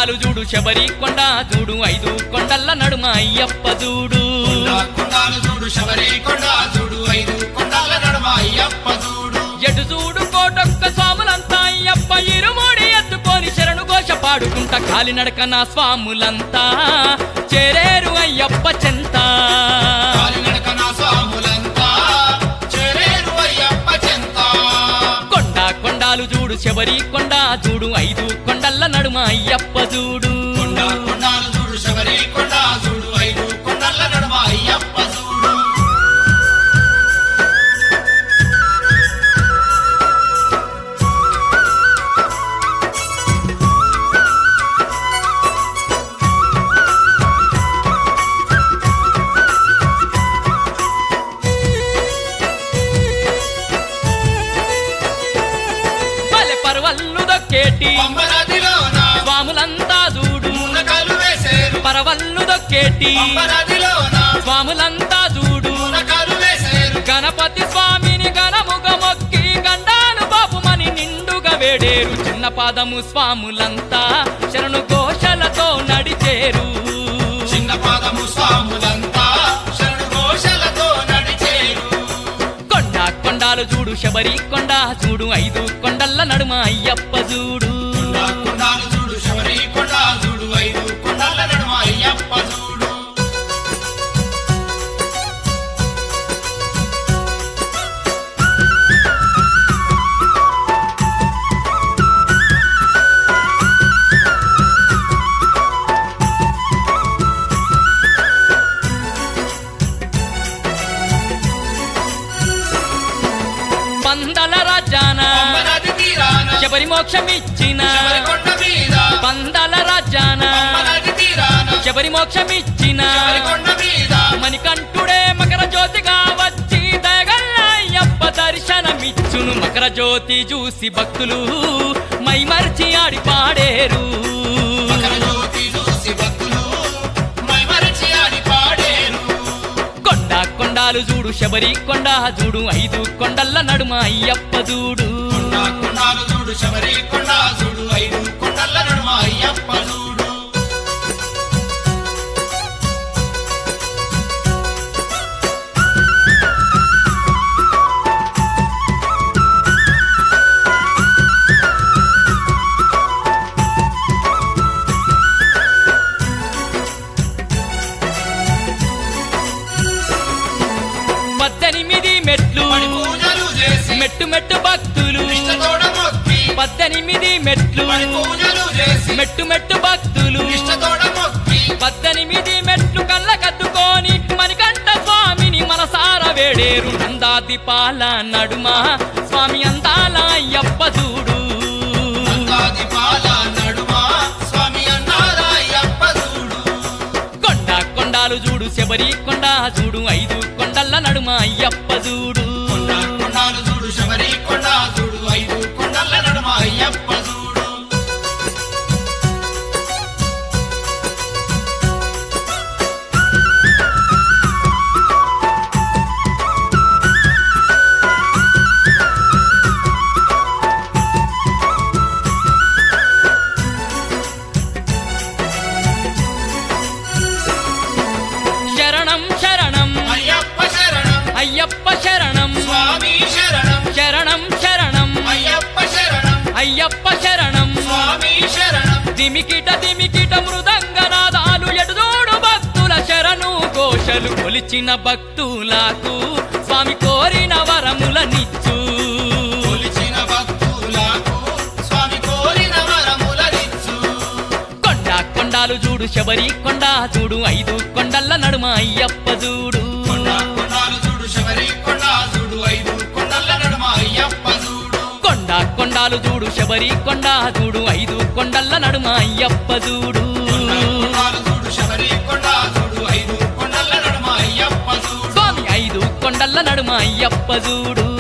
కొండాలు చూడు శబరి కొండ చూడు ఐదు కొండల్ల నడుమ అయ్యప్ప చూడు కొండ కొండాలు చూడు శబరి కొండ చూడు ఐదు కొండాల నడుమ అయ్యప్ప చూడు ఎటు చూడు కోటొక్క స్వాములంతా అయ్యప్ప ఇరుమూడి ఎత్తుకొని శరణు ఘోష పాడుకుంటా కాలినడక నా స్వాములంతా చేరేరు అయ్యప్ప చెంత కాలినడక నా స్వాములంతా చేరేరు అయ్యప్ప చెంత కొండ కొండాలు చూడు శబరి కొండ చూడు ఐదు కొండల్ల నడుమ అయ్యప్ప చూడు కొండ కొండాలు చూడు శబరి కొండ చూడు ఐదు కొండల నడుమ అయ్యప్ప చూడు పల్లె పర్వల్లు దొక్కేటి పంబనదిలోన స్వాములంతా చూడు మునకలు వేసేరు పరవల్లు దొక్కేటి పంబనదిలోన స్వాములంతా చూడు మునకలు వేసేరు గణపతి స్వామిని గణముగ మొక్కి గండాలు బాపుమని నిండుగా వేడేరు చిన్న పాదము స్వాములంతా శరణు ఘోషలతో నడిచేరు చిన్న పాదము స్వాములంతా శరణు ఘోషలతో నడిచేరు కొండ కొండాలు చూడు శబరి కొండ చూడు ఐదు కొండల్ల నడుమ అయ్యప్ప చూడు కొండ కొండాలు చూడు శబరి కొండ చూడు ఐదు కొండల నడుమ అయ్యప్ప చూడు పందల రాజాన పంబనది తీరాన శబరి మోక్షమిచ్చిన శబరి కొండ మీద పందల రాజాన పంబనది తీరాన శబరి మోక్షమిచ్చిన శబరి కొండ మీద మణికంఠుడే మకర జ్యోతిగా వచ్చి దయగల్ల అయ్యప్ప దర్శనమిచ్చును మకర జ్యోతి చూసి భక్తులు మైమర్చి ఆడి పాడేరు మకర జ్యోతి చూసి భక్తులు మైమరచి ఆడి పాడేరు కొండ కొండాలు చూడు శబరి కొండ చూడు ఐదు కొండల్ల నడుమ అయ్యప్ప చూడు కొండ కొండాలు చూడు శబరి కొండ చూడు ఐదు కొండల నడుమ అయ్యప్ప చూడు పద్దెనిమిది మెట్లు పడి పూజలు చేసి మెట్టు మెట్టు భక్తులు నిష్టతోడ మొక్కి పద్దెనిమిది మెట్లు పడి పూజలు చేసి మెట్టు మెట్టు భక్తులు నిష్టతోడ మొక్కి పద్దెనిమిది మెట్లు కళ్ళ కద్దుకొని మణికంఠ స్వామిని మనసార వేడేరు నందాదిపాల నడుమ స్వామి అందాల అయ్యప్ప చూడు అంగాది పాల నడుమ స్వామి అన్నార అయ్యప్ప చూడు కొండ కొండాలు చూడు శబరి కొండ చూడు ఐదు కొండల్ల నడుమ అయ్యప్ప చూడు కొండ కొండాలు చూడు శబరి కొండ చూడు ఐదు కొండల నడుమ అయ్యప్ప చూడు శరణం శరణం అయ్యప్ప శరణం అయ్యప్ప శరణం స్వామి శరణం శరణం శరణం అయ్యప్ప శరణం అయ్యప్ప శరణం స్వామి శరణం దిమికిట దిమికిట మృదంగనాదాలు ఎడుదోడు భక్తుల శరణు ఘోషలు కొలిచిన భక్తులకు స్వామి కోరిన వరములనిచ్చు కొలిచిన భక్తులకు స్వామి కోరిన వరములనిచ్చు కొండ కొండాలు చూడు శబరి కొండ చూడు ఐదు కొండల్ల నడుమ అయ్యప్ప చూడు కొండ కొండాలు చూడు శబరి కొండ చూడు ఐదు కొండల నడుమ అయ్యప్ప చూడు కొండ కొండాలు చూడు శబరి కొండ చూడు ఐదు కొండల్ల నడుమ అయ్యప్ప చూడు కొండ కొండాలు చూడు శబరి కొండ చూడు ఐదు కొండల నడుమ అయ్యప్ప చూడు స్వామి ఐదు కొండల్ల నడుమ అయ్యప్ప చూడు